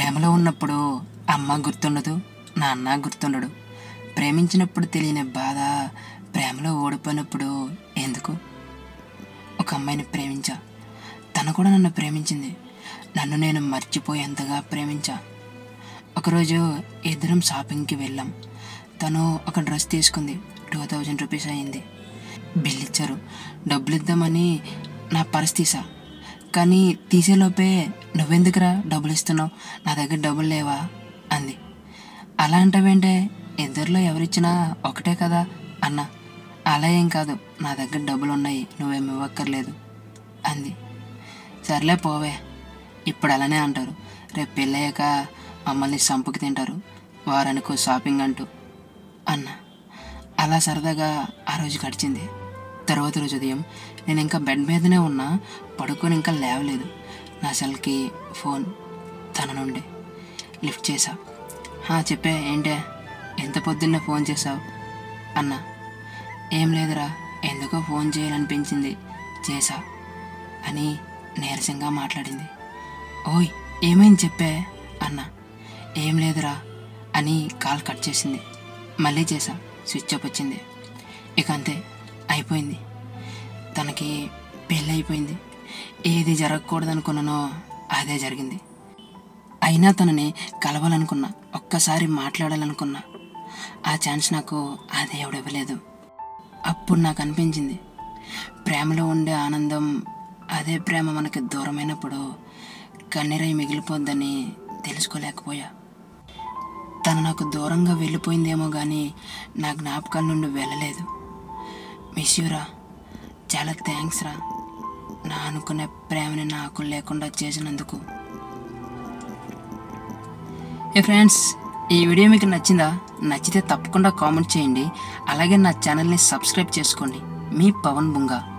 ప్రేమలో ఉన్నప్పుడు అమ్మ గుర్తుండదు నాన్న గుర్తుండడు ప్రేమించినప్పుడు తెలియని బాధ ప్రేమలో ఓడిపోయినప్పుడు ఎందుకు ఒక అమ్మాయిని ప్రేమించా తను కూడా నన్ను ప్రేమించింది నన్ను నేను మర్చిపోయేంతగా ప్రేమించా ఒకరోజు ఇద్దరం షాపింగ్కి వెళ్ళాం తను ఒక డ్రెస్ తీసుకుంది టూ థౌజండ్ రూపీస్ అయింది బిల్ ఇచ్చారు డబ్బులు ఇద్దామని నా పర్స్ తీసా కానీ తీసేలోపే నువ్వెందుకురా డబ్బులు ఇస్తున్నావు నా దగ్గర డబ్బులు లేవా అంది అలా అంటావేంటే ఇద్దరిలో ఎవరిచ్చినా ఒకటే కదా అన్న అలా ఏం కాదు నా దగ్గర డబ్బులు ఉన్నాయి నువ్వేమి ఇవ్వక్కర్లేదు అంది సర్లే పోవే ఇప్పుడు అలానే అంటారు రేపు పెళ్ళయ్యాక మమ్మల్ని సంపుకి తింటారు వారానికి షాపింగ్ అంటూ అన్న అలా సరదాగా ఆ రోజు గడిచింది తర్వాత రోజు ఉదయం నేను ఇంకా బెడ్ మీదనే ఉన్నా పడుకొని ఇంకా లేవలేదు నా సెల్కి ఫోన్ తన నుండి లిఫ్ట్ చేసా "హా, చెప్పే ఏంటే ఎంత పొద్దున్నే ఫోన్ చేసావు అన్నా ఏం లేదురా ఎందుకో ఫోన్ చేయాలనిపించింది చేసా అని నీరసంగా మాట్లాడింది ఓయ్ ఏమైంది చెప్పే అన్న ఏం లేదురా అని కాల్ కట్ చేసింది మళ్ళీ చేసా స్విచ్ ఆఫ్ వచ్చింది ఇక అంతే అయిపోయింది తనకి పెళ్ళి అయిపోయింది ఏది జరగకూడదు అనుకున్నానో అదే జరిగింది అయినా తనని కలవాలనుకున్నా ఒక్కసారి మాట్లాడాలనుకున్నా ఆ ఛాన్స్ నాకు ఆ దేవుడు ఇవ్వలేదు అప్పుడు నాకు అనిపించింది ప్రేమలో ఉండే ఆనందం అదే ప్రేమ మనకి దూరమైనప్పుడు కన్నీరై మిగిలిపోద్దని తెలుసుకోలేకపోయా తను నాకు దూరంగా వెళ్ళిపోయిందేమో కానీ నా జ్ఞాపకాల నుండి వెళ్ళలేదు మిస్ యూరా చాలా థ్యాంక్స్ రా నా అనుకునే ప్రేమని నాకు లేకుండా చేసినందుకు ఏ ఫ్రెండ్స్ ఈ వీడియో మీకు నచ్చిందా నచ్చితే తప్పకుండా కామెంట్ చేయండి అలాగే నా ఛానల్ని సబ్స్క్రైబ్ చేసుకోండి మీ పవన్ బుంగా